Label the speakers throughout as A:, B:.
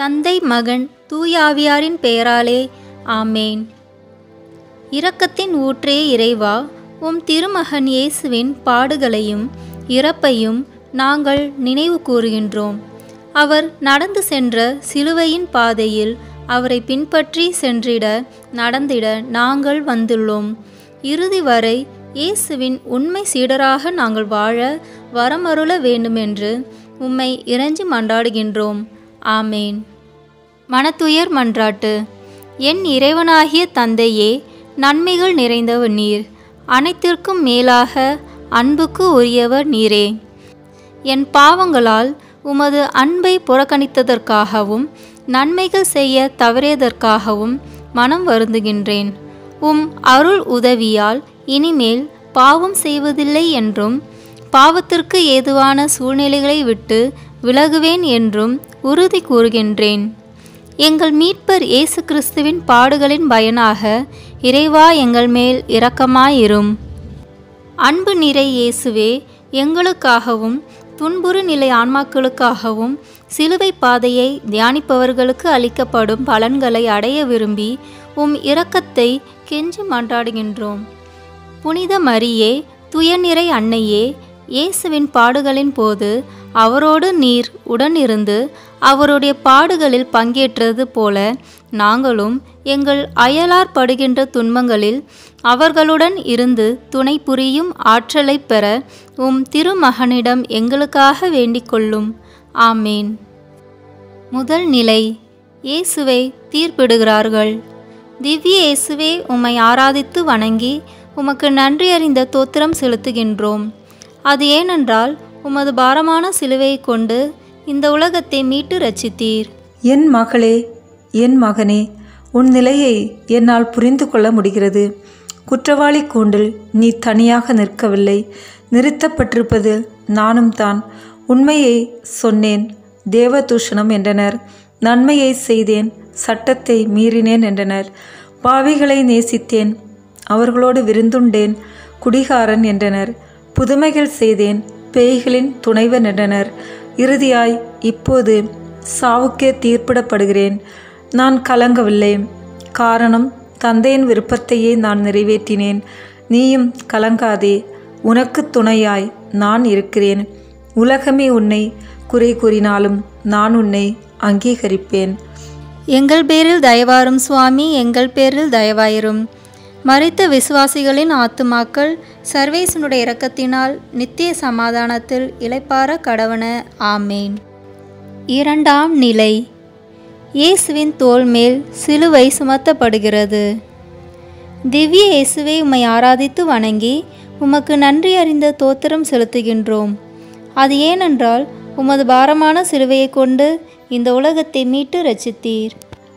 A: தந்தை மகன் தூயாவியாரின் பெயராலே ஆமேன் இரக்கத்தின் ஊற்றே இறைவா உம் திருமகன் இயேசுவின் பாடுகளையும் இறப்பையும் நாங்கள் நினைவு கூறுகின்றோம் அவர் நடந்து சென்ற சிலுவையின் பாதையில் அவரை பின்பற்றி சென்றிட நடந்திட நாங்கள் வந்துள்ளோம் இறுதி வரை இயேசுவின் உண்மை சீடராக நாங்கள் வாழ வரமருள வேண்டுமென்று உம்மை இறைஞ்சி மன்றாடுகின்றோம் ஆமேன் மனத்துயர் மன்றாட்டு என் இறைவனாகிய தந்தையே நன்மைகள் நிறைந்தவர் நீர் அனைத்திற்கும் மேலாக அன்புக்கு உரியவர் நீரே என் பாவங்களால் உமது அன்பை புறக்கணித்ததற்காகவும் நன்மைகள் செய்ய தவறியதற்காகவும் மனம் வருந்துகின்றேன் உம் அருள் உதவியால் இனிமேல் பாவம் செய்வதில்லை என்றும் பாவத்திற்கு ஏதுவான சூழ்நிலைகளை விட்டு விலகுவேன் என்றும் உறுதி கூறுகின்றேன் எங்கள் மீட்பர் இயேசு கிறிஸ்துவின் பாடுகளின் பயனாக இறைவா எங்கள் மேல் இரக்கமாயிரும் அன்பு நிறை இயேசுவே எங்களுக்காகவும் துன்புறு நிலை ஆன்மாக்களுக்காகவும் சிலுவை பாதையை தியானிப்பவர்களுக்கு அளிக்கப்படும் பலன்களை அடைய விரும்பி உம் இரக்கத்தை கெஞ்சி மன்றாடுகின்றோம் புனித மரியே துயநிறை அன்னையே இயேசுவின் பாடுகளின் போது அவரோடு நீர் உடனிருந்து அவருடைய பாடுகளில் பங்கேற்றது போல நாங்களும் எங்கள் அயலார் படுகின்ற துன்பங்களில் அவர்களுடன் இருந்து துணை புரியும் ஆற்றலை பெற உம் திருமகனிடம் எங்களுக்காக வேண்டிக் கொள்ளும் ஆமேன் முதல் நிலை இயேசுவை தீர்ப்பிடுகிறார்கள் திவ்ய இயேசுவே உம்மை ஆராதித்து வணங்கி உமக்கு நன்றி அறிந்த தோத்திரம் செலுத்துகின்றோம் அது ஏனென்றால் உமது பாரமான சிலுவையை கொண்டு இந்த உலகத்தை மீட்டு ரச்சித்தீர்
B: என் மகளே என் மகனே உன் நிலையை என்னால் புரிந்து கொள்ள முடிகிறது குற்றவாளி கூண்டில் நீ தனியாக நிற்கவில்லை நிறுத்தப்பட்டிருப்பது நானும் தான் உண்மையை சொன்னேன் தேவதூஷணம் என்றனர் நன்மையை செய்தேன் சட்டத்தை மீறினேன் என்றனர் பாவிகளை நேசித்தேன் அவர்களோடு விருந்துண்டேன் குடிகாரன் என்றனர் புதுமைகள் செய்தேன் பேய்களின் துணைவன் என்றனர் இறுதியாய் இப்போது சாவுக்கே தீர்ப்பிடப்படுகிறேன் நான் கலங்கவில்லை காரணம் தந்தையின் விருப்பத்தையே நான் நிறைவேற்றினேன் நீயும் கலங்காதே உனக்கு துணையாய் நான் இருக்கிறேன் உலகமே உன்னை குறை கூறினாலும் நான் உன்னை அங்கீகரிப்பேன்
A: எங்கள் பேரில் தயவாரும் சுவாமி எங்கள் பேரில் தயவாயிரும் மறித்த விசுவாசிகளின் ஆத்துமாக்கள் சர்வேசனுடைய இரக்கத்தினால் நித்திய சமாதானத்தில் இளைப்பார கடவன ஆமேன் இரண்டாம் நிலை இயேசுவின் தோள் மேல் சிலுவை சுமத்தப்படுகிறது திவ்ய இயேசுவை உம்மை ஆராதித்து வணங்கி உமக்கு நன்றி அறிந்த தோத்திரம் செலுத்துகின்றோம் அது ஏனென்றால் உமது பாரமான சிலுவையை கொண்டு இந்த உலகத்தை மீட்டு ரச்சித்தீர்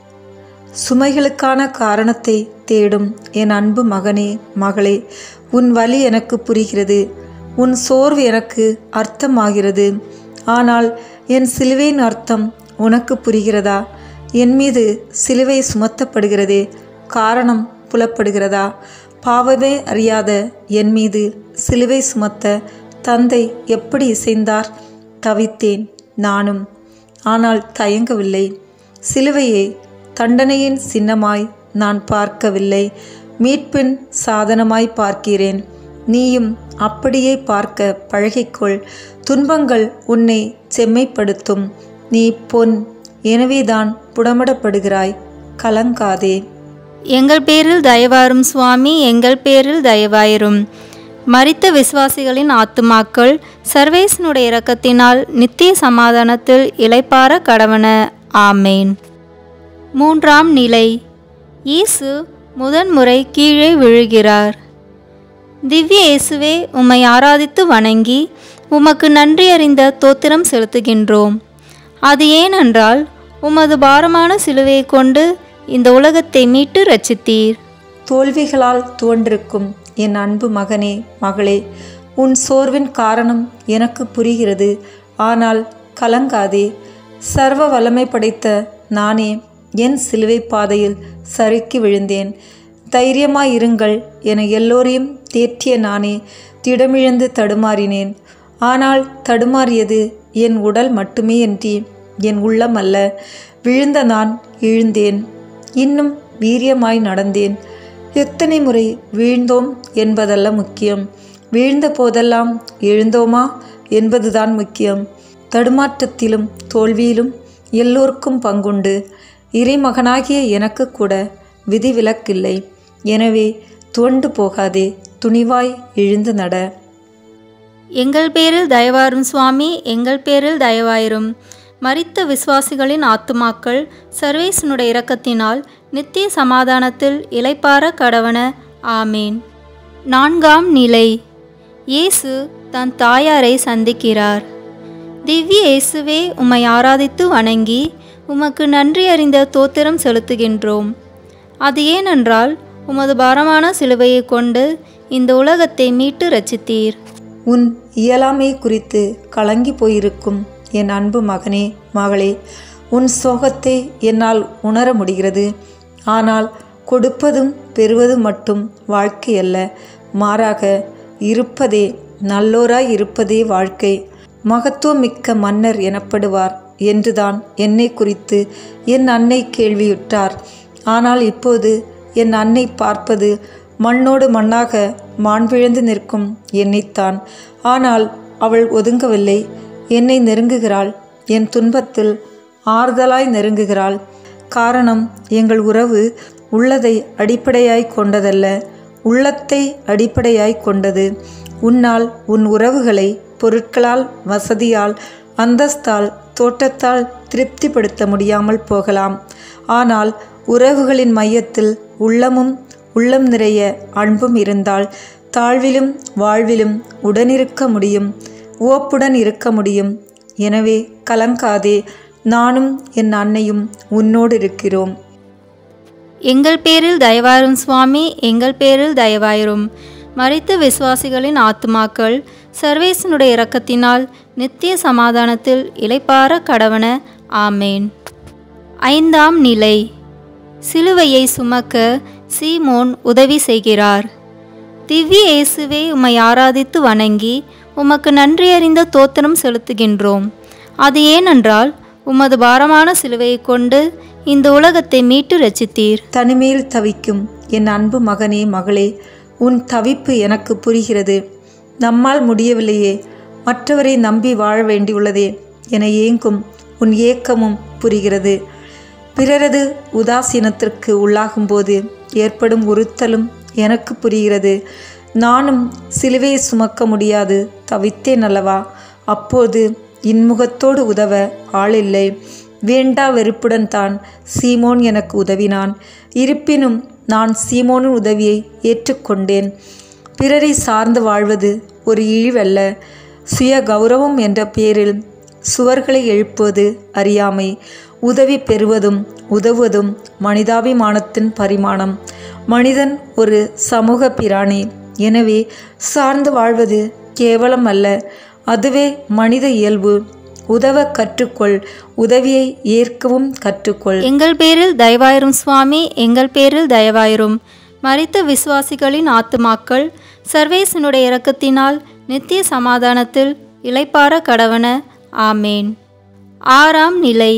B: சுமைகளுக்கான காரணத்தை தேடும் என் அன்பு மகனே மகளே உன் வலி எனக்கு புரிகிறது உன் சோர்வு எனக்கு அர்த்தமாகிறது ஆனால் என் சிலுவையின் அர்த்தம் உனக்கு புரிகிறதா என் மீது சிலுவை சுமத்தப்படுகிறதே காரணம் புலப்படுகிறதா பாவமே அறியாத என் மீது சிலுவை சுமத்த தந்தை எப்படி இசைந்தார் தவித்தேன் நானும் ஆனால் தயங்கவில்லை சிலுவையை தண்டனையின் சின்னமாய் நான் பார்க்கவில்லை மீட்பின் சாதனமாய் பார்க்கிறேன் நீயும் அப்படியே பார்க்க பழகிக்கொள் துன்பங்கள் உன்னை செம்மைப்படுத்தும் நீ பொன் எனவேதான் புடமிடப்படுகிறாய் கலங்காதே
A: எங்கள் பேரில் தயவாரும் சுவாமி எங்கள் பேரில் தயவாயிரும் மரித்த விசுவாசிகளின் ஆத்துமாக்கள் சர்வேசனுடைய இரக்கத்தினால் நித்திய சமாதானத்தில் இளைப்பார கடவன ஆமேன் மூன்றாம் நிலை இயேசு முதன்முறை கீழே விழுகிறார் திவ்ய இயேசுவே உம்மை ஆராதித்து வணங்கி உமக்கு நன்றி அறிந்த தோத்திரம் செலுத்துகின்றோம் அது ஏனென்றால் உமது பாரமான சிலுவையை கொண்டு இந்த உலகத்தை மீட்டு ரச்சித்தீர்
B: தோல்விகளால் துவண்டிருக்கும் என் அன்பு மகனே மகளே உன் சோர்வின் காரணம் எனக்கு புரிகிறது ஆனால் கலங்காதே சர்வ வல்லமை படைத்த நானே என் சிலுவை பாதையில் சறுக்கி விழுந்தேன் தைரியமாயிருங்கள் என எல்லோரையும் தேற்றிய நானே திடமிழந்து தடுமாறினேன் ஆனால் தடுமாறியது என் உடல் மட்டுமே அன்றி என் உள்ளம் அல்ல விழுந்த நான் எழுந்தேன் இன்னும் வீரியமாய் நடந்தேன் எத்தனை முறை வீழ்ந்தோம் என்பதல்ல முக்கியம் வீழ்ந்த போதெல்லாம் எழுந்தோமா என்பதுதான் முக்கியம் தடுமாற்றத்திலும் தோல்வியிலும் எல்லோருக்கும் பங்குண்டு இறைமகனாகிய எனக்கு கூட விதிவிலக்கில்லை எனவே துவண்டு போகாதே துணிவாய் எழுந்து நட
A: எங்கள் பேரில் தயவாரும் சுவாமி எங்கள் பேரில் தயவாயிரும் மரித்த விசுவாசிகளின் ஆத்துமாக்கள் சர்வேசனுடைய இரக்கத்தினால் நித்திய சமாதானத்தில் இளைப்பார கடவன ஆமேன் நான்காம் நிலை இயேசு தன் தாயாரை சந்திக்கிறார் திவ்ய இயேசுவே உம்மை ஆராதித்து வணங்கி உமக்கு நன்றி அறிந்த தோத்திரம் செலுத்துகின்றோம் அது ஏனென்றால் உமது பாரமான சிலுவையை கொண்டு இந்த உலகத்தை மீட்டு ரச்சித்தீர்
B: உன் இயலாமை குறித்து கலங்கி போயிருக்கும் என் அன்பு மகனே மகளே உன் சோகத்தை என்னால் உணர முடிகிறது ஆனால் கொடுப்பதும் பெறுவதும் மட்டும் வாழ்க்கை அல்ல மாறாக இருப்பதே நல்லோராய் இருப்பதே வாழ்க்கை மகத்துவமிக்க மன்னர் எனப்படுவார் என்றுதான் என்னை குறித்து என் அன்னை கேள்வியுற்றார் ஆனால் இப்போது என் அன்னை பார்ப்பது மண்ணோடு மண்ணாக மாண்பிழந்து நிற்கும் என்னைத்தான் ஆனால் அவள் ஒதுங்கவில்லை என்னை நெருங்குகிறாள் என் துன்பத்தில் ஆறுதலாய் நெருங்குகிறாள் காரணம் எங்கள் உறவு உள்ளதை அடிப்படையாய் கொண்டதல்ல உள்ளத்தை அடிப்படையாய் கொண்டது உன்னால் உன் உறவுகளை பொருட்களால் வசதியால் அந்தஸ்தால் தோட்டத்தால் திருப்திப்படுத்த முடியாமல் போகலாம் ஆனால் உறவுகளின் மையத்தில் உள்ளமும் உள்ளம் நிறைய அன்பும் இருந்தால் தாழ்விலும் வாழ்விலும் உடனிருக்க முடியும் ஓப்புடன் இருக்க முடியும் எனவே கலங்காதே நானும் என் அன்னையும் உன்னோடு இருக்கிறோம்
A: எங்கள் பேரில் தயவாயிரும் சுவாமி எங்கள் பேரில் தயவாயிரும் மரித்த விசுவாசிகளின் ஆத்துமாக்கள் சர்வேசனுடைய இரக்கத்தினால் நித்திய சமாதானத்தில் இளைப்பார கடவன ஆமேன் ஐந்தாம் நிலை சிலுவையை சுமக்க சீமோன் உதவி செய்கிறார் திவ்ய இயேசுவே உம்மை ஆராதித்து வணங்கி உமக்கு நன்றியறிந்த தோத்திரம் செலுத்துகின்றோம் அது ஏனென்றால் உமது பாரமான சிலுவையை கொண்டு இந்த உலகத்தை மீட்டு ரச்சித்தீர்
B: தனிமையில் தவிக்கும் என் அன்பு மகனே மகளே உன் தவிப்பு எனக்கு புரிகிறது நம்மால் முடியவில்லையே மற்றவரை நம்பி வாழ வேண்டியுள்ளதே என ஏங்கும் உன் ஏக்கமும் புரிகிறது பிறரது உதாசீனத்திற்கு உள்ளாகும்போது ஏற்படும் உறுத்தலும் எனக்கு புரிகிறது நானும் சிலுவையை சுமக்க முடியாது தவித்தேன் அல்லவா அப்போது இன்முகத்தோடு உதவ ஆளில்லை வேண்டா வெறுப்புடன் தான் சீமோன் எனக்கு உதவினான் இருப்பினும் நான் சீமோனின் உதவியை ஏற்றுக்கொண்டேன் பிறரை சார்ந்து வாழ்வது ஒரு இழிவல்ல சுய கௌரவம் என்ற பேரில் சுவர்களை எழுப்புவது அறியாமை உதவி பெறுவதும் உதவுவதும் மனிதாபிமானத்தின் பரிமாணம் மனிதன் ஒரு சமூக பிராணி எனவே சார்ந்து வாழ்வது கேவலம் அல்ல அதுவே மனித இயல்பு உதவ கற்றுக்கொள் உதவியை ஏற்கவும் கற்றுக்கொள்
A: எங்கள் பேரில் தயவாயிரும் சுவாமி எங்கள் பேரில் தயவாயிரும் மரித்த விசுவாசிகளின் ஆத்துமாக்கள் சர்வேசனுடைய இரக்கத்தினால் நித்திய சமாதானத்தில் இளைப்பார கடவன ஆமேன் ஆறாம் நிலை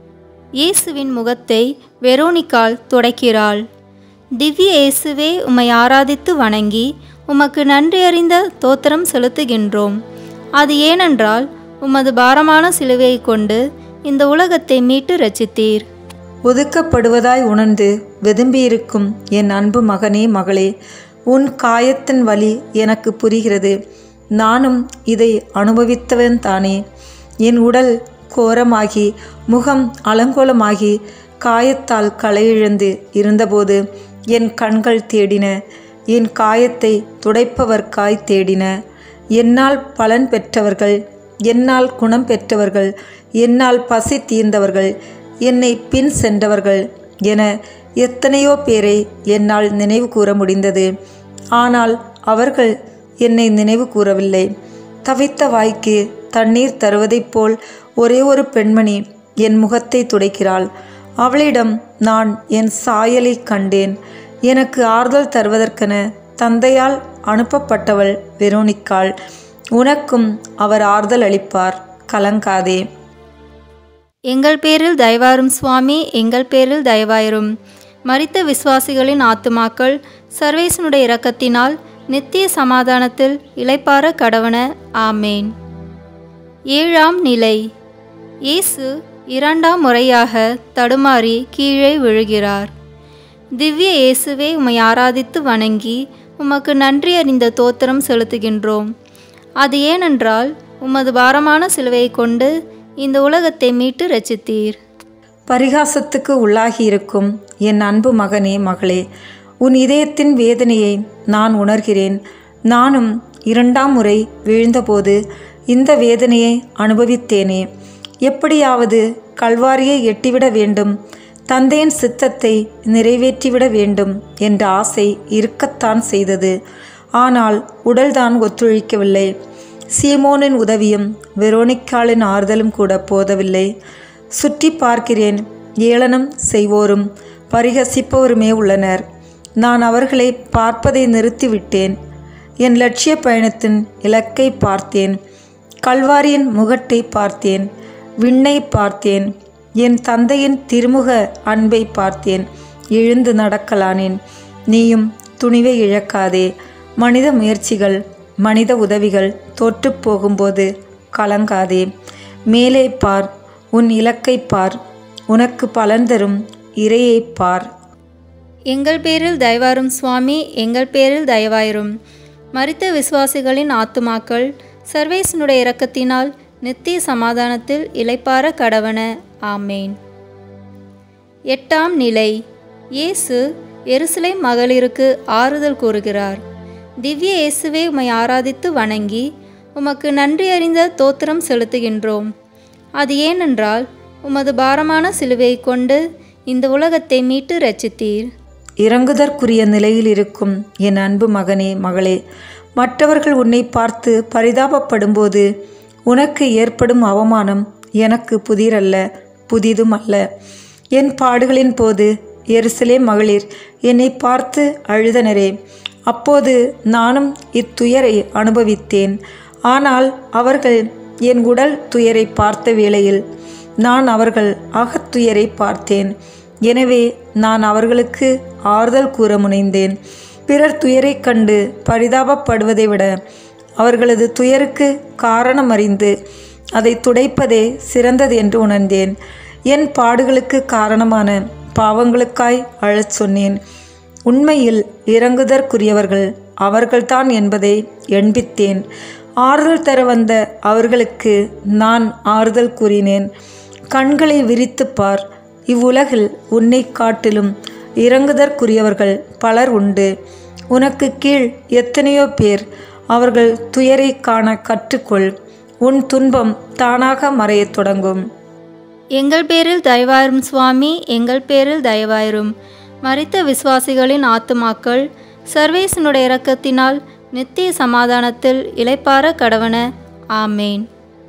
A: இயேசுவின் முகத்தை வெரோனிக்கால் துடைக்கிறாள் திவ்ய இயேசுவே உம்மை ஆராதித்து வணங்கி உமக்கு நன்றியறிந்த தோத்திரம் செலுத்துகின்றோம் அது ஏனென்றால் உமது பாரமான சிலுவையை கொண்டு இந்த உலகத்தை மீட்டு ரச்சித்தீர்
B: ஒதுக்கப்படுவதாய் உணர்ந்து வெதும்பியிருக்கும் என் அன்பு மகனே மகளே உன் காயத்தின் வலி எனக்கு புரிகிறது நானும் இதை அனுபவித்தவன் தானே என் உடல் கோரமாகி முகம் அலங்கோலமாகி காயத்தால் களையிழந்து இருந்தபோது என் கண்கள் தேடின என் காயத்தை துடைப்பவர்க்காய் தேடின என்னால் பலன் பெற்றவர்கள் என்னால் குணம் பெற்றவர்கள் என்னால் பசி தீர்ந்தவர்கள் என்னை பின் சென்றவர்கள் என எத்தனையோ பேரை என்னால் நினைவு கூற முடிந்தது ஆனால் அவர்கள் என்னை நினைவு கூறவில்லை தவித்த வாய்க்கு தண்ணீர் தருவதைப் போல் ஒரே ஒரு பெண்மணி என் முகத்தை துடைக்கிறாள் அவளிடம் நான் என் சாயலை கண்டேன் எனக்கு ஆறுதல் தருவதற்கென தந்தையால் அனுப்பப்பட்டவள் வெரோனிக்காள் உனக்கும் அவர் ஆறுதல் அளிப்பார் கலங்காதே
A: எங்கள் பேரில் தயவாரும் சுவாமி எங்கள் பேரில் தயவாயிரும் மரித்த விசுவாசிகளின் ஆத்துமாக்கள் சர்வேசனுடைய இரக்கத்தினால் நித்திய சமாதானத்தில் இளைப்பாற கடவன ஆமேன் ஏழாம் நிலை இயேசு இரண்டாம் முறையாக தடுமாறி கீழே விழுகிறார் திவ்ய இயேசுவே உம்மை ஆராதித்து வணங்கி உமக்கு நன்றி அறிந்த தோத்திரம் செலுத்துகின்றோம் அது ஏனென்றால் உமது பாரமான சிலுவையை கொண்டு இந்த உலகத்தை மீட்டு ரச்சித்தீர்
B: பரிகாசத்துக்கு உள்ளாகியிருக்கும் என் அன்பு மகனே மகளே உன் இதயத்தின் வேதனையை நான் உணர்கிறேன் நானும் இரண்டாம் முறை வீழ்ந்தபோது இந்த வேதனையை அனுபவித்தேனே எப்படியாவது கல்வாரியை எட்டிவிட வேண்டும் தந்தையின் சித்தத்தை நிறைவேற்றிவிட வேண்டும் என்ற ஆசை இருக்கத்தான் செய்தது ஆனால் உடல்தான் ஒத்துழைக்கவில்லை சீமோனின் உதவியும் வெரோனிக்காளின் ஆறுதலும் கூட போதவில்லை சுற்றி பார்க்கிறேன் ஏளனம் செய்வோரும் பரிகசிப்பவருமே உள்ளனர் நான் அவர்களை பார்ப்பதை நிறுத்திவிட்டேன் என் லட்சிய பயணத்தின் இலக்கை பார்த்தேன் கல்வாரியின் முகட்டை பார்த்தேன் விண்ணை பார்த்தேன் என் தந்தையின் திருமுக அன்பை பார்த்தேன் எழுந்து நடக்கலானேன் நீயும் துணிவை இழக்காதே மனித முயற்சிகள் மனித உதவிகள் தோற்றுப் போகும்போது கலங்காதே மேலே பார் உன் இலக்கை பார் உனக்கு பலன் தரும் இறையை பார்
A: எங்கள் பேரில் தயவாரும் சுவாமி எங்கள் பேரில் தயவாயிரும் மரித்த விசுவாசிகளின் ஆத்துமாக்கள் சர்வேசனுடைய இரக்கத்தினால் நித்திய சமாதானத்தில் இளைப்பாற கடவன ஆமேன் எட்டாம் நிலை இயேசு எருசலேம் மகளிருக்கு ஆறுதல் கூறுகிறார் திவ்ய இயேசுவே உம்மை ஆராதித்து வணங்கி உமக்கு நன்றி அறிந்த தோத்திரம் செலுத்துகின்றோம் அது ஏனென்றால் உமது பாரமான சிலுவையை கொண்டு இந்த உலகத்தை மீட்டு ரச்சித்தீர்
B: இறங்குதற்குரிய நிலையில் இருக்கும் என் அன்பு மகனே மகளே மற்றவர்கள் உன்னை பார்த்து பரிதாபப்படும்போது உனக்கு ஏற்படும் அவமானம் எனக்கு புதிரல்ல புதிதும் அல்ல என் பாடுகளின் போது எருசலே மகளிர் என்னை பார்த்து அழுதனரே அப்போது நானும் இத்துயரை அனுபவித்தேன் ஆனால் அவர்கள் என் உடல் துயரை பார்த்த வேளையில் நான் அவர்கள் அகத்துயரை பார்த்தேன் எனவே நான் அவர்களுக்கு ஆறுதல் கூற முனைந்தேன் பிறர் துயரைக் கண்டு பரிதாபப்படுவதை விட அவர்களது துயருக்கு காரணம் அறிந்து அதை துடைப்பதே சிறந்தது என்று உணர்ந்தேன் என் பாடுகளுக்கு காரணமான பாவங்களுக்காய் அழச் சொன்னேன் உண்மையில் இறங்குதற்குரியவர்கள் அவர்கள்தான் என்பதை எண்பித்தேன் ஆறுதல் தர வந்த அவர்களுக்கு நான் ஆறுதல் கூறினேன் கண்களை விரித்து பார் இவ்வுலகில் உன்னை காட்டிலும் இறங்குதற்குரியவர்கள் பலர் உண்டு உனக்கு கீழ் எத்தனையோ பேர் அவர்கள் துயரை காண கற்றுக்கொள் உன் துன்பம் தானாக மறையத் தொடங்கும்
A: எங்கள் பேரில் தயவாயிரும் சுவாமி எங்கள் பேரில் தயவாயிரும் மரித்த விசுவாசிகளின் ஆத்துமாக்கள் சர்வேசனுடைய இரக்கத்தினால் நித்திய சமாதானத்தில் இளைப்பாற கடவன ஆமேன்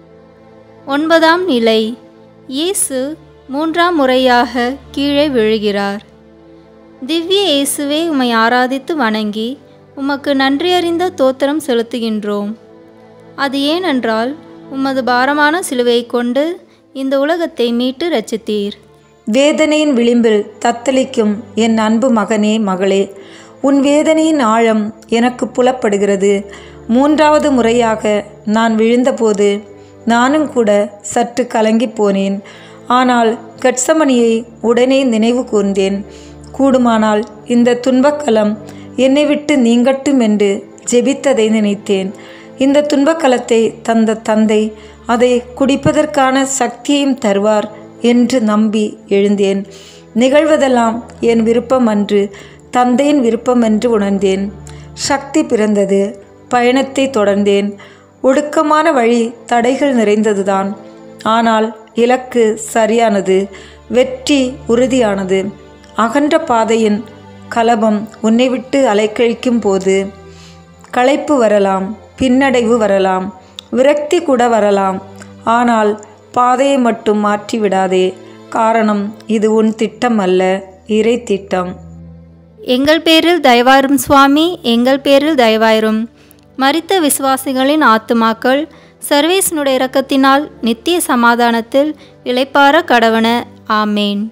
A: ஒன்பதாம் நிலை இயேசு மூன்றாம் முறையாக கீழே விழுகிறார் திவ்ய இயேசுவே உம்மை ஆராதித்து வணங்கி உமக்கு நன்றியறிந்த தோத்திரம் செலுத்துகின்றோம் அது ஏனென்றால் உமது பாரமான சிலுவையை கொண்டு இந்த உலகத்தை மீட்டு ரச்சித்தீர்
B: வேதனையின் விளிம்பில் தத்தளிக்கும் என் அன்பு மகனே மகளே உன் வேதனையின் ஆழம் எனக்கு புலப்படுகிறது மூன்றாவது முறையாக நான் விழுந்தபோது நானும் கூட சற்று கலங்கி போனேன் ஆனால் கட்சமணியை உடனே நினைவு கூர்ந்தேன் கூடுமானால் இந்த துன்பக்கலம் என்னை விட்டு நீங்கட்டும் என்று ஜெபித்ததை நினைத்தேன் இந்த துன்பக்கலத்தை தந்த தந்தை அதை குடிப்பதற்கான சக்தியையும் தருவார் என்று நம்பி எழுந்தேன் நிகழ்வதெல்லாம் என் விருப்பம் அன்று தந்தையின் விருப்பம் என்று உணர்ந்தேன் சக்தி பிறந்தது பயணத்தை தொடர்ந்தேன் ஒடுக்கமான வழி தடைகள் நிறைந்ததுதான் ஆனால் இலக்கு சரியானது வெற்றி உறுதியானது அகன்ற பாதையின் கலபம் உன்னை விட்டு அலைக்கழிக்கும் போது களைப்பு வரலாம் பின்னடைவு வரலாம் விரக்தி கூட வரலாம் ஆனால் பாதையை மட்டும் மாற்றி விடாதே காரணம் இது உன் திட்டம் அல்ல இறை திட்டம்
A: எங்கள் பேரில் தயவாயிரும் சுவாமி எங்கள் பேரில் தயவாயிரும் மரித்த விசுவாசிகளின் ஆத்துமாக்கள் சர்வேசனுடைய இரக்கத்தினால் நித்திய சமாதானத்தில் இளைப்பார கடவன ஆமேன்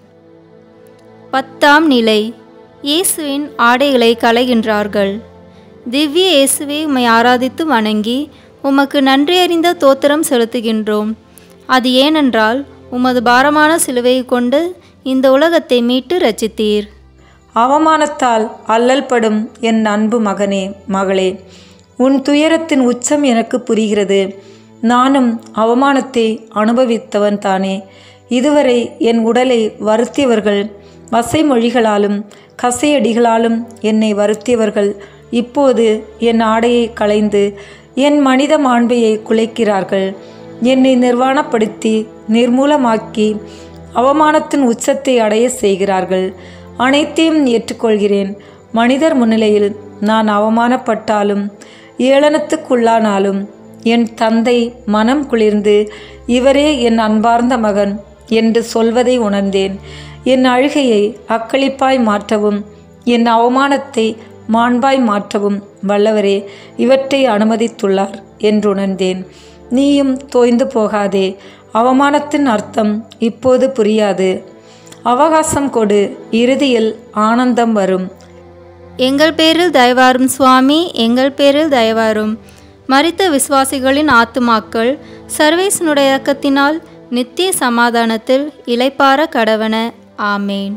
A: பத்தாம் நிலை இயேசுவின் ஆடைகளை களைகின்றார்கள் திவ்ய இயேசுவை உம்மை ஆராதித்து வணங்கி உமக்கு நன்றி அறிந்த தோத்திரம் செலுத்துகின்றோம் அது ஏனென்றால் உமது பாரமான சிலுவையை கொண்டு இந்த உலகத்தை மீட்டு ரச்சித்தீர்
B: அவமானத்தால் அல்லல்படும் என் அன்பு மகனே மகளே உன் துயரத்தின் உச்சம் எனக்கு புரிகிறது நானும் அவமானத்தை அனுபவித்தவன் தானே இதுவரை என் உடலை வருத்தியவர்கள் வசைமொழிகளாலும் கசையடிகளாலும் என்னை வருத்தியவர்கள் இப்போது என் ஆடையை களைந்து என் மனித மாண்பையை குலைக்கிறார்கள் என்னை நிர்வாணப்படுத்தி நிர்மூலமாக்கி அவமானத்தின் உச்சத்தை அடைய செய்கிறார்கள் அனைத்தையும் ஏற்றுக்கொள்கிறேன் மனிதர் முன்னிலையில் நான் அவமானப்பட்டாலும் ஏளனத்துக்குள்ளானாலும் என் தந்தை மனம் குளிர்ந்து இவரே என் அன்பார்ந்த மகன் என்று சொல்வதை உணர்ந்தேன் என் அழுகையை அக்களிப்பாய் மாற்றவும் என் அவமானத்தை மாண்பாய் மாற்றவும் வல்லவரே இவற்றை அனுமதித்துள்ளார் என்று உணர்ந்தேன் நீயும் தோய்ந்து போகாதே அவமானத்தின் அர்த்தம் இப்போது புரியாது அவகாசம் கொடு இறுதியில் ஆனந்தம் வரும்
A: எங்கள் பேரில் தயவாரும் சுவாமி எங்கள் பேரில் தயவாரும் மரித்த விசுவாசிகளின் ஆத்துமாக்கள் சர்வேசனுடைய இறக்கத்தினால் நித்திய சமாதானத்தில் இளைப்பார கடவன ஆமேன்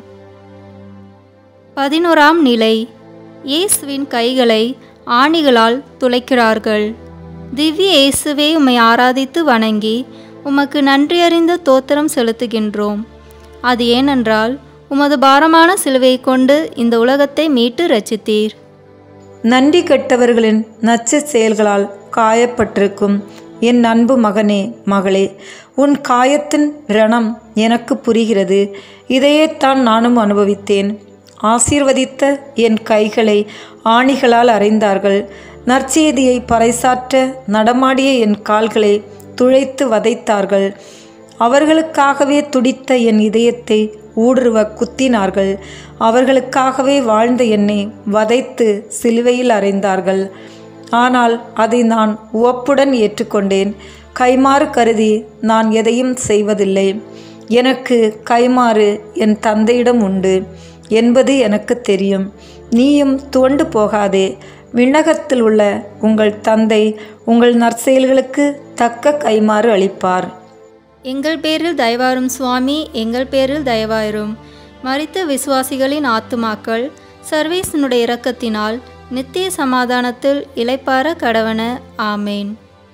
A: பதினோராம் நிலை இயேசுவின் கைகளை ஆணிகளால் துளைக்கிறார்கள் திவ்ய இயேசுவே உம்மை ஆராதித்து வணங்கி உமக்கு நன்றியறிந்த தோத்திரம் செலுத்துகின்றோம் அது ஏனென்றால் உமது பாரமான சிலுவையை கொண்டு இந்த உலகத்தை மீட்டு ரச்சித்தீர்
B: நன்றி கெட்டவர்களின் நச்சு செயல்களால் காயப்பட்டிருக்கும் என் அன்பு மகனே மகளே உன் காயத்தின் ரணம் எனக்கு புரிகிறது இதையேத்தான் நானும் அனுபவித்தேன் ஆசீர்வதித்த என் கைகளை ஆணிகளால் அறைந்தார்கள் நற்செய்தியை பறைசாற்ற நடமாடிய என் கால்களை துளைத்து வதைத்தார்கள் அவர்களுக்காகவே துடித்த என் இதயத்தை ஊடுருவ குத்தினார்கள் அவர்களுக்காகவே வாழ்ந்த என்னை வதைத்து சிலுவையில் அறைந்தார்கள் ஆனால் அதை நான் உவப்புடன் ஏற்றுக்கொண்டேன் கைமாறு கருதி நான் எதையும் செய்வதில்லை எனக்கு கைமாறு என் தந்தையிடம் உண்டு என்பது எனக்கு தெரியும் நீயும் துவண்டு போகாதே விண்ணகத்தில் உள்ள உங்கள் தந்தை உங்கள் நற்செயல்களுக்கு தக்க கைமாறு அளிப்பார்
A: எங்கள் பேரில் தயவாரும் சுவாமி எங்கள் பேரில் தயவாயிரும் மரித்த விசுவாசிகளின் ஆத்துமாக்கள் சர்வேசனுடைய இரக்கத்தினால் நித்திய சமாதானத்தில் இளைப்பார கடவன ஆமேன்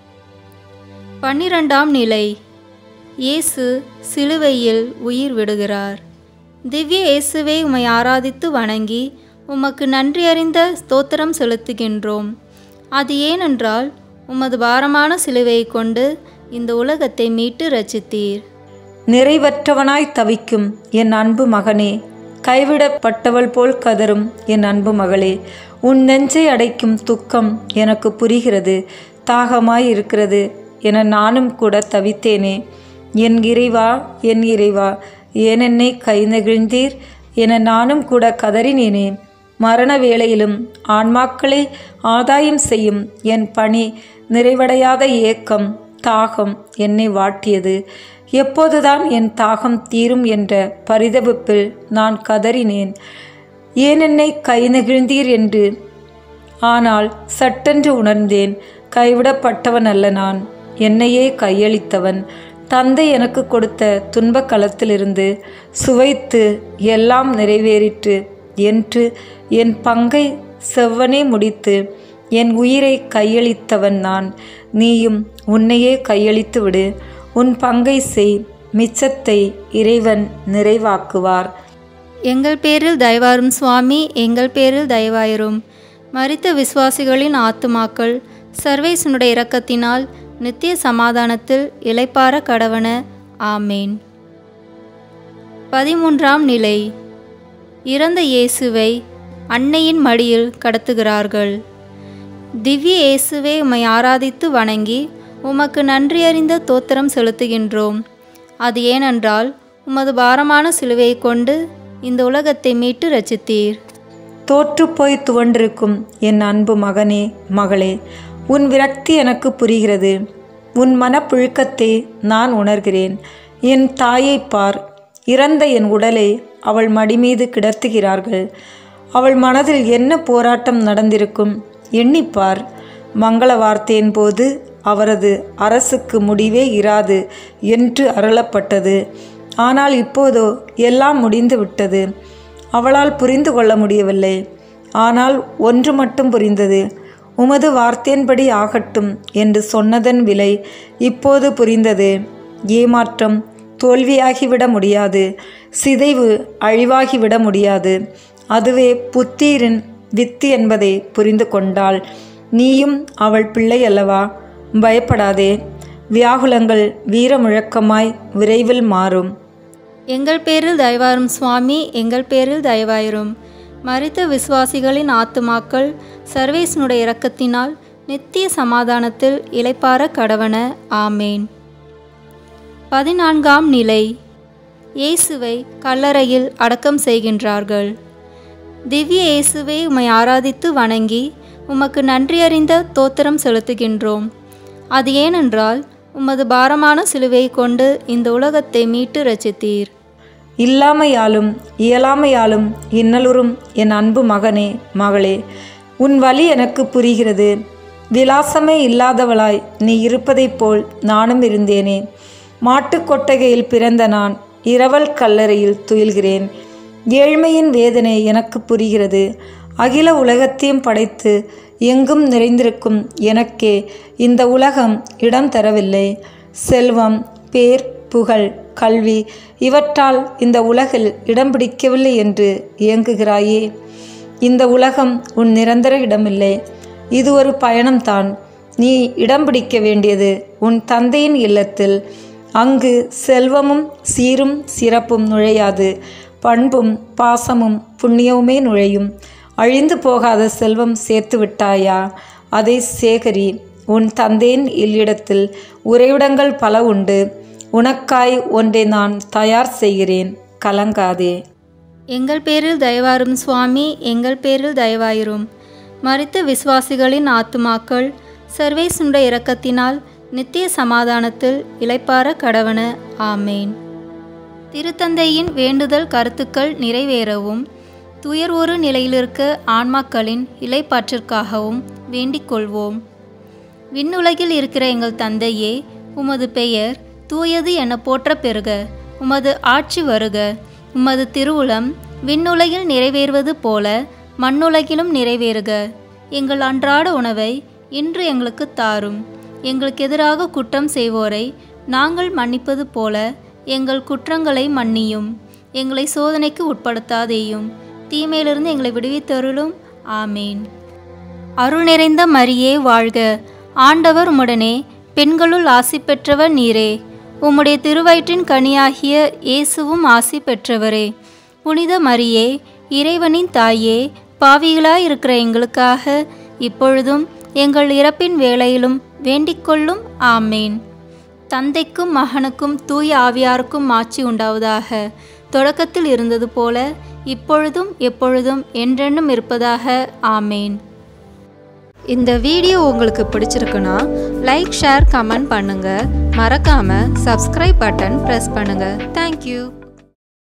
A: பன்னிரண்டாம் நிலை இயேசு சிலுவையில் உயிர் விடுகிறார் திவ்ய இயேசுவை உம்மை ஆராதித்து வணங்கி உமக்கு நன்றி அறிந்த ஸ்தோத்திரம் செலுத்துகின்றோம் அது ஏனென்றால் உமது பாரமான சிலுவையை கொண்டு இந்த உலகத்தை மீட்டு ரச்சித்தீர்
B: நிறைவற்றவனாய் தவிக்கும் என் அன்பு மகனே கைவிடப்பட்டவள் போல் கதரும் என் அன்பு மகளே உன் நெஞ்சை அடைக்கும் துக்கம் எனக்கு புரிகிறது தாகமாய் இருக்கிறது என நானும் கூட தவித்தேனே என் இறைவா என் இறைவா ஏனென்னை கை நெகிழ்ந்தீர் என நானும் கூட கதறினேனே மரண வேளையிலும் ஆன்மாக்களை ஆதாயம் செய்யும் என் பணி நிறைவடையாத ஏக்கம் தாகம் என்னை வாட்டியது எப்போதுதான் என் தாகம் தீரும் என்ற பரிதபிப்பில் நான் கதறினேன் ஏன் என்னை கை நெகிழ்ந்தீர் என்று ஆனால் சட்டென்று உணர்ந்தேன் கைவிடப்பட்டவன் அல்ல நான் என்னையே கையளித்தவன் தந்தை எனக்கு கொடுத்த துன்பக் களத்திலிருந்து சுவைத்து எல்லாம் நிறைவேறிற்று என்று என் பங்கை செவ்வனே முடித்து என் உயிரை கையளித்தவன் நான் நீயும் உன்னையே கையளித்து விடு உன் பங்கை செய் மிச்சத்தை இறைவன் நிறைவாக்குவார்
A: எங்கள் பேரில் தயவாரும் சுவாமி எங்கள் பேரில் தயவாயிரும் மரித்த விசுவாசிகளின் ஆத்துமாக்கள் சர்வேசனுடைய இரக்கத்தினால் நித்திய சமாதானத்தில் இளைப்பார கடவன ஆமேன் பதிமூன்றாம் நிலை இறந்த இயேசுவை அன்னையின் மடியில் கடத்துகிறார்கள் திவ்ய இயேசுவே உம்மை ஆராதித்து வணங்கி உமக்கு நன்றியறிந்த தோத்திரம் செலுத்துகின்றோம் அது ஏனென்றால் உமது பாரமான சிலுவையை கொண்டு இந்த உலகத்தை மீட்டு ரச்சித்தீர்
B: தோற்றுப்போய் துவண்டிருக்கும் என் அன்பு மகனே மகளே உன் விரக்தி எனக்கு புரிகிறது உன் மனப்புழுக்கத்தை நான் உணர்கிறேன் என் தாயை பார் இறந்த என் உடலை அவள் மடி மீது கிடத்துகிறார்கள் அவள் மனதில் என்ன போராட்டம் நடந்திருக்கும் எண்ணிப்பார் மங்கள வார்த்தையின் போது அவரது அரசுக்கு முடிவே இராது என்று அருளப்பட்டது ஆனால் இப்போதோ எல்லாம் முடிந்து விட்டது அவளால் புரிந்து கொள்ள முடியவில்லை ஆனால் ஒன்று மட்டும் புரிந்தது உமது வார்த்தையின்படி ஆகட்டும் என்று சொன்னதன் விலை இப்போது புரிந்தது ஏமாற்றம் தோல்வியாகிவிட முடியாது சிதைவு அழிவாகிவிட முடியாது அதுவே புத்தீரின் வித்து என்பதை புரிந்து கொண்டாள் நீயும் அவள் பிள்ளை அல்லவா பயப்படாதே வியாகுலங்கள் வீரமுழக்கமாய் விரைவில் மாறும்
A: எங்கள் பேரில் தயவாரும் சுவாமி எங்கள் பேரில் தயவாயிரும் மரித்த விசுவாசிகளின் ஆத்துமாக்கள் சர்வேசனுடைய இரக்கத்தினால் நித்திய சமாதானத்தில் இளைப்பார கடவன ஆமேன் பதினான்காம் நிலை இயேசுவை கல்லறையில் அடக்கம் செய்கின்றார்கள் திவ்ய இயேசுவை உம்மை ஆராதித்து வணங்கி உமக்கு நன்றியறிந்த தோத்திரம் செலுத்துகின்றோம் அது ஏனென்றால் உமது பாரமான சிலுவையை கொண்டு இந்த உலகத்தை மீட்டு ரச்சித்தீர்
B: இல்லாமையாலும் இயலாமையாலும் இன்னலுறும் என் அன்பு மகனே மகளே உன் வழி எனக்கு புரிகிறது விலாசமே இல்லாதவளாய் நீ இருப்பதைப் போல் நானும் இருந்தேனே மாட்டுக் கொட்டகையில் பிறந்த நான் இரவல் கல்லறையில் துயில்கிறேன் ஏழ்மையின் வேதனை எனக்கு புரிகிறது அகில உலகத்தையும் படைத்து எங்கும் நிறைந்திருக்கும் எனக்கே இந்த உலகம் இடம் தரவில்லை செல்வம் பேர் புகழ் கல்வி இவற்றால் இந்த உலகில் இடம் பிடிக்கவில்லை என்று இயங்குகிறாயே இந்த உலகம் உன் நிரந்தர இடமில்லை இது ஒரு பயணம்தான் நீ இடம் பிடிக்க வேண்டியது உன் தந்தையின் இல்லத்தில் அங்கு செல்வமும் சீரும் சிறப்பும் நுழையாது பண்பும் பாசமும் புண்ணியவுமே நுழையும் அழிந்து போகாத செல்வம் சேர்த்து விட்டாயா அதை சேகரி உன் தந்தையின் இல்லிடத்தில் உறைவிடங்கள் பல உண்டு உனக்காய் ஒன்றை நான் தயார் செய்கிறேன் கலங்காதே
A: எங்கள் பேரில் தயவாரும் சுவாமி எங்கள் பேரில் தயவாயிரும் மரித்த விசுவாசிகளின் ஆத்துமாக்கள் சர்வேசுண்ட இரக்கத்தினால் நித்திய சமாதானத்தில் இளைப்பார கடவன ஆமேன் திருத்தந்தையின் வேண்டுதல் கருத்துக்கள் நிறைவேறவும் துயர் ஒரு நிலையிலிருக்க ஆன்மாக்களின் இலைப்பாற்றிற்காகவும் வேண்டிக் கொள்வோம் விண்ணுலகில் இருக்கிற எங்கள் தந்தையே உமது பெயர் தூயது என போற்ற பெறுக உமது ஆட்சி வருக உமது திருவுளம் விண்ணுலகில் நிறைவேறுவது போல மண்ணுலகிலும் நிறைவேறுக எங்கள் அன்றாட உணவை இன்று எங்களுக்கு தாரும் எங்களுக்கு எதிராக குற்றம் செய்வோரை நாங்கள் மன்னிப்பது போல எங்கள் குற்றங்களை மன்னியும் எங்களை சோதனைக்கு உட்படுத்தாதேயும் தீமையிலிருந்து எங்களை விடுவித்தருளும் ஆமேன் அருள் நிறைந்த மரியே வாழ்க ஆண்டவர் உம்முடனே பெண்களுள் ஆசி பெற்றவர் நீரே உம்முடைய திருவயிற்றின் கனியாகிய இயேசுவும் ஆசி பெற்றவரே புனித மரியே இறைவனின் தாயே பாவிகளாய் இருக்கிற எங்களுக்காக இப்பொழுதும் எங்கள் இறப்பின் வேளையிலும் வேண்டிக்கொள்ளும் ஆமேன் தந்தைக்கும் மகனுக்கும் தூய ஆவியாருக்கும் ஆட்சி உண்டாவதாக தொடக்கத்தில் இருந்தது போல இப்பொழுதும் எப்பொழுதும் என்றென்றும் இருப்பதாக ஆமேன் இந்த வீடியோ உங்களுக்கு பிடிச்சிருக்குன்னா லைக் ஷேர் கமெண்ட் பண்ணுங்க மறக்காம சப்ஸ்கிரைப் பட்டன் ப்ரெஸ் பண்ணுங்க தேங்க்யூ